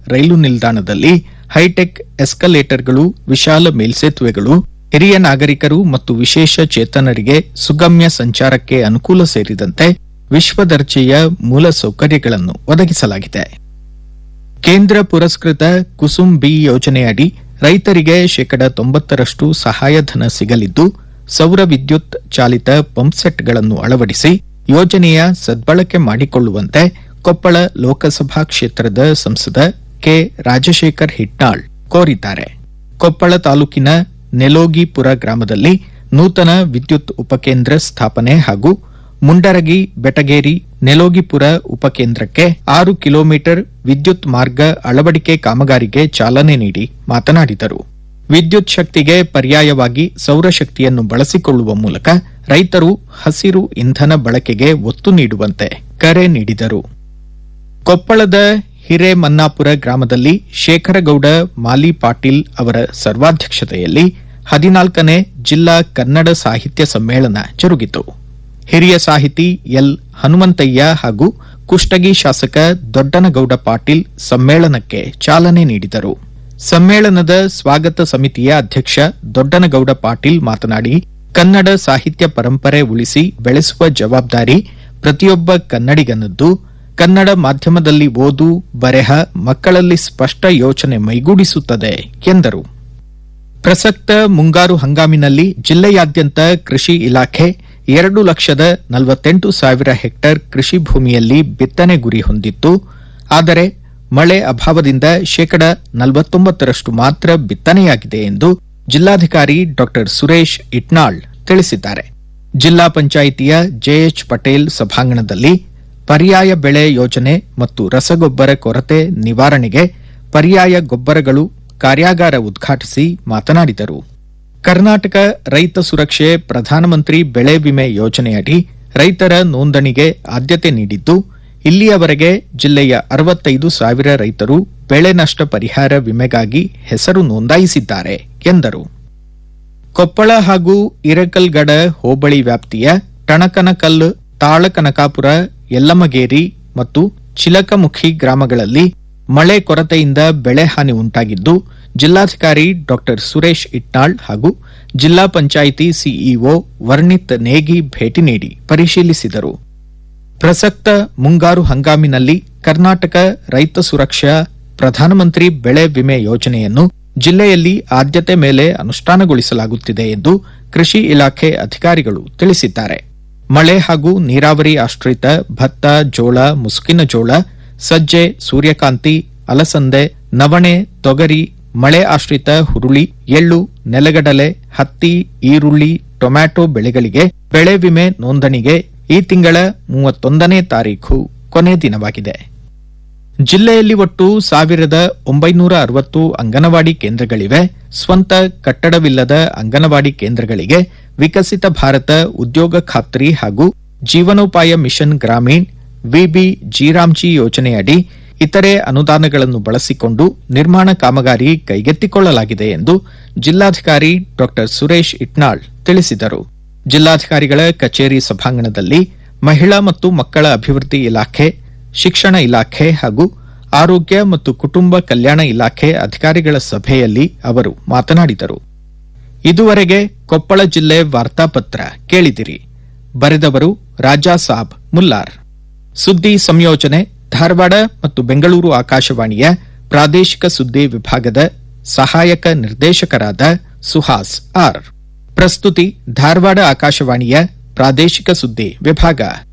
ರೈಲು ನಿಲ್ದಾಣದಲ್ಲಿ ಹೈಟೆಕ್ ಎಸ್ಕಲೇಟರ್ಗಳು ವಿಶಾಲ ಮೇಲ್ಸೇತುವೆಗಳು ಹಿರಿಯ ನಾಗರಿಕರು ಮತ್ತು ವಿಶೇಷ ಚೇತನರಿಗೆ ಸುಗಮ್ಯ ಸಂಚಾರಕ್ಕೆ ಅನುಕೂಲ ಸೇರಿದಂತೆ ವಿಶ್ವದರ್ಜೆಯ ಮೂಲ ಸೌಕರ್ಯಗಳನ್ನು ಒದಗಿಸಲಾಗಿದೆ ಕೇಂದ್ರ ಪುರಸ್ಕೃತ ಕುಸುಮ್ ಬಿ ಯೋಜನೆಯಡಿ ರೈತರಿಗೆ ಶೇಕಡ ತೊಂಬತ್ತರಷ್ಟು ಸಹಾಯಧನ ಸಿಗಲಿದ್ದು ಸೌರ ವಿದ್ಯುತ್ ಚಾಲಿತ ಪಂಪ್ಸೆಟ್ಗಳನ್ನು ಅಳವಡಿಸಿ ಯೋಜನೆಯ ಸದ್ಬಳಕೆ ಮಾಡಿಕೊಳ್ಳುವಂತೆ ಕೊಪ್ಪಳ ಲೋಕಸಭಾ ಕ್ಷೇತ್ರದ ಸಂಸದ ಕೆ ರಾಜಶೇಖರ್ ಹಿಟ್ನಾಳ್ ಕೋರಿದ್ದಾರೆ ಕೊಪ್ಪಳ ತಾಲೂಕಿನ ನೆಲೋಗಿಪುರ ಗ್ರಾಮದಲ್ಲಿ ನೂತನ ವಿದ್ಯುತ್ ಉಪಕೇಂದ್ರ ಸ್ಥಾಪನೆ ಹಾಗೂ ಮುಂಡರಗಿ ಬೆಟಗೇರಿ ನೆಲೋಗಿಪುರ ಉಪಕೇಂದ್ರಕ್ಕೆ ಆರು ಕಿಲೋಮೀಟರ್ ವಿದ್ಯುತ್ ಮಾರ್ಗ ಅಳವಡಿಕೆ ಕಾಮಗಾರಿಗೆ ಚಾಲನೆ ನೀಡಿ ಮಾತನಾಡಿದರು ವಿದ್ಯುತ್ ಶಕ್ತಿಗೆ ಪರ್ಯಾಯವಾಗಿ ಸೌರಶಕ್ತಿಯನ್ನು ಬಳಸಿಕೊಳ್ಳುವ ಮೂಲಕ ರೈತರು ಹಸಿರು ಇಂಧನ ಬಳಕೆಗೆ ಒತ್ತು ನೀಡುವಂತೆ ಕರೆ ನೀಡಿದರು ಕೊಪ್ಪಳದ ಹಿರೇಮನ್ನಾಪುರ ಗ್ರಾಮದಲ್ಲಿ ಶೇಖರಗೌಡ ಮಾಲಿ ಪಾಟೀಲ್ ಅವರ ಸರ್ವಾಧ್ಯಕ್ಷತೆಯಲ್ಲಿ ಹದಿನಾಲ್ಕನೇ ಜಿಲ್ಲಾ ಕನ್ನಡ ಸಾಹಿತ್ಯ ಸಮ್ಮೇಳನ ಜರುಗಿತು ಹಿರಿಯ ಸಾಹಿತಿ ಎಲ್ ಹನುಮಂತಯ್ಯ ಹಾಗೂ ಕುಷ್ಟಗಿ ಶಾಸಕ ದೊಡ್ಡನಗೌಡ ಪಾಟೀಲ್ ಸಮ್ಮೇಳನಕ್ಕೆ ಚಾಲನೆ ನೀಡಿದರು ಸಮ್ಮೇಳನದ ಸ್ವಾಗತ ಸಮಿತಿಯ ಅಧ್ಯಕ್ಷ ದೊಡ್ಡನಗೌಡ ಪಾಟೀಲ್ ಮಾತನಾಡಿ ಕನ್ನಡ ಸಾಹಿತ್ಯ ಪರಂಪರೆ ಉಳಿಸಿ ಬೆಳೆಸುವ ಜವಾಬ್ದಾರಿ ಪ್ರತಿಯೊಬ್ಬ ಕನ್ನಡಿಗನದ್ದು ಕನ್ನಡ ಮಾಧ್ಯಮದಲ್ಲಿ ಓದು ಬರೆಹ ಮಕ್ಕಳಲ್ಲಿ ಸ್ಪಷ್ಟ ಯೋಚನೆ ಮೈಗೂಡಿಸುತ್ತದೆ ಎಂದರು ಪ್ರಸಕ್ತ ಮುಂಗಾರು ಹಂಗಾಮಿನಲ್ಲಿ ಜಿಲ್ಲೆಯಾದ್ಯಂತ ಕೃಷಿ ಇಲಾಖೆ ಎರಡು ಲಕ್ಷದ ನಲವತ್ತೆಂಟು ಸಾವಿರ ಹೆಕ್ಟೇರ್ ಕೃಷಿ ಭೂಮಿಯಲ್ಲಿ ಬಿತ್ತನೆ ಗುರಿ ಹೊಂದಿತ್ತು ಆದರೆ ಮಳೆ ಅಭಾವದಿಂದ ಶೇಕಡ ನಲವತ್ತೊಂಬತ್ತರಷ್ಟು ಮಾತ್ರ ಬಿತ್ತನೆಯಾಗಿದೆ ಎಂದು ಜಿಲ್ಲಾಧಿಕಾರಿ ಡಾ ಸುರೇಶ್ ಇಟ್ನಾಳ್ ತಿಳಿಸಿದ್ದಾರೆ ಜಿಲ್ಲಾ ಪಂಚಾಯಿತಿಯ ಜೆಎಚ್ ಪಟೇಲ್ ಸಭಾಂಗಣದಲ್ಲಿ ಪರ್ಯಾಯ ಬೆಳೆ ಯೋಜನೆ ಮತ್ತು ರಸಗೊಬ್ಬರ ಕೊರತೆ ನಿವಾರಣೆಗೆ ಪರ್ಯಾಯ ಗೊಬ್ಬರಗಳು ಕಾರ್ಯಾಗಾರ ಉದ್ಘಾಟಿಸಿ ಮಾತನಾಡಿದರು ಕರ್ನಾಟಕ ರೈತ ಸುರಕ್ಷೆ ಪ್ರಧಾನಮಂತ್ರಿ ಬೆಳೆ ವಿಮೆ ಯೋಜನೆಯಡಿ ರೈತರ ನೋಂದಣಿಗೆ ಆದ್ಯತೆ ನೀಡಿದ್ದು ಇಲ್ಲಿಯವರೆಗೆ ಜಿಲ್ಲೆಯ ಅರವತ್ತೈದು ಸಾವಿರ ರೈತರು ಬೆಳೆ ನಷ್ಟ ಪರಿಹಾರ ವಿಮೆಗಾಗಿ ಹೆಸರು ನೋಂದಾಯಿಸಿದ್ದಾರೆ ಎಂದರು ಕೊಪ್ಪಳ ಹಾಗೂ ಇರಕಲ್ಗಡ ಹೋಬಳಿ ವ್ಯಾಪ್ತಿಯ ಟಣಕನಕಲ್ ತಾಳಕನಕಾಪುರ ಯಲ್ಲಮಗೇರಿ ಮತ್ತು ಚಿಲಕಮುಖಿ ಗ್ರಾಮಗಳಲ್ಲಿ ಮಳೆ ಕೊರತೆಯಿಂದ ಬೆಳೆ ಹಾನಿ ಉಂಟಾಗಿದ್ದು ಜಿಲ್ಲಾಧಿಕಾರಿ ಡಾ ಸುರೇಶ್ ಇಟ್ನಾಳ್ ಹಾಗೂ ಜಿಲ್ಲಾ ಪಂಚಾಯಿತಿ ಸಿಇಒ ವರ್ಣಿತ್ ನೇಗಿ ಭೇಟಿ ನೀಡಿ ಪರಿಶೀಲಿಸಿದರು ಪ್ರಸಕ್ತ ಮುಂಗಾರು ಹಂಗಾಮಿನಲ್ಲಿ ಕರ್ನಾಟಕ ರೈತ ಸುರಕ್ಷಾ ಪ್ರಧಾನಮಂತ್ರಿ ಬೆಳೆ ವಿಮೆ ಯೋಜನೆಯನ್ನು ಜಿಲ್ಲೆಯಲ್ಲಿ ಆದ್ಯತೆ ಮೇಲೆ ಅನುಷ್ಠಾನಗೊಳಿಸಲಾಗುತ್ತಿದೆ ಎಂದು ಕೃಷಿ ಇಲಾಖೆ ಅಧಿಕಾರಿಗಳು ತಿಳಿಸಿದ್ದಾರೆ ಮಳೆ ಹಾಗೂ ನೀರಾವರಿ ಆಶ್ರಿತ ಭತ್ತ ಜೋಳ ಮುಸುಕಿನ ಜೋಳ ಸಜ್ಜೆ ಸೂರ್ಯಕಾಂತಿ ಅಲಸಂದೆ ನವಣೆ ತೊಗರಿ ಮಳೆ ಆಶ್ರಿತ ಹುರುಳಿ ಎಳ್ಳು ನೆಲಗಡಲೆ ಹತ್ತಿ ಈರುಳ್ಳಿ ಟೊಮ್ಯಾಟೊ ಬೆಳೆಗಳಿಗೆ ಬೆಳೆ ವಿಮೆ ನೋಂದಣಿಗೆ ಈ ತಿಂಗಳ ಮೂವತ್ತೊಂದನೇ ತಾರೀಖು ಕೊನೆ ದಿನವಾಗಿದೆ ಜಿಲ್ಲೆಯಲ್ಲಿ ಒಟ್ಟು ಸಾವಿರದ ಒಂಬೈನೂರ ಅರವತ್ತು ಅಂಗನವಾಡಿ ಕೇಂದ್ರಗಳಿವೆ ಸ್ವಂತ ಕಟ್ಟಡವಿಲ್ಲದ ಅಂಗನವಾಡಿ ಕೇಂದ್ರಗಳಿಗೆ ವಿಕಸಿತ ಭಾರತ ಉದ್ಯೋಗ ಖಾತ್ರಿ ಹಾಗೂ ಜೀವನೋಪಾಯ ಮಿಷನ್ ಗ್ರಾಮೀಣ್ ವಿಬಿ ಜಿರಾಮ್ಜಿ ಯೋಜನೆಯಡಿ ಇತರೆ ಅನುದಾನಗಳನ್ನು ಬಳಸಿಕೊಂಡು ನಿರ್ಮಾಣ ಕಾಮಗಾರಿ ಕೈಗೆತ್ತಿಕೊಳ್ಳಲಾಗಿದೆ ಎಂದು ಜಿಲ್ಲಾಧಿಕಾರಿ ಡಾ ಸುರೇಶ್ ಇಟ್ನಾಳ್ ತಿಳಿಸಿದರು ಜಿಲ್ಲಾಧಿಕಾರಿಗಳ ಕಚೇರಿ ಸಭಾಂಗಣದಲ್ಲಿ ಮಹಿಳಾ ಮತ್ತು ಮಕ್ಕಳ ಅಭಿವೃದ್ಧಿ ಇಲಾಖೆ ಶಿಕ್ಷಣ ಇಲಾಖೆ ಹಾಗೂ ಆರೋಗ್ಯ ಮತ್ತು ಕುಟುಂಬ ಕಲ್ಯಾಣ ಇಲಾಖೆ ಅಧಿಕಾರಿಗಳ ಸಭೆಯಲ್ಲಿ ಅವರು ಮಾತನಾಡಿದರು ಇದುವರೆಗೆ ಕೊಪ್ಪಳ ಜಿಲ್ಲೆ ವಾರ್ತಾಪತ್ರ ಕೇಳಿದಿರಿ ಬರೆದವರು ರಾಜಾ ಸಾಬ್ ಮುಲ್ಲಾರ್ ಸುದ್ದಿ ಸಂಯೋಜನೆ ಧಾರವಾಡ ಮತ್ತು ಬೆಂಗಳೂರು ಆಕಾಶವಾಣಿಯ ಪ್ರಾದೇಶಿಕ ಸುದ್ದಿ ವಿಭಾಗದ ಸಹಾಯಕ ನಿರ್ದೇಶಕರಾದ ಸುಹಾಸ್ ಆರ್ ಪ್ರಸ್ತುತಿ ಧಾರವಾಡ ಆಕಾಶವಾಣಿಯ ಪ್ರಾದೇಶಿಕ ಸುದ್ದಿ ವಿಭಾಗ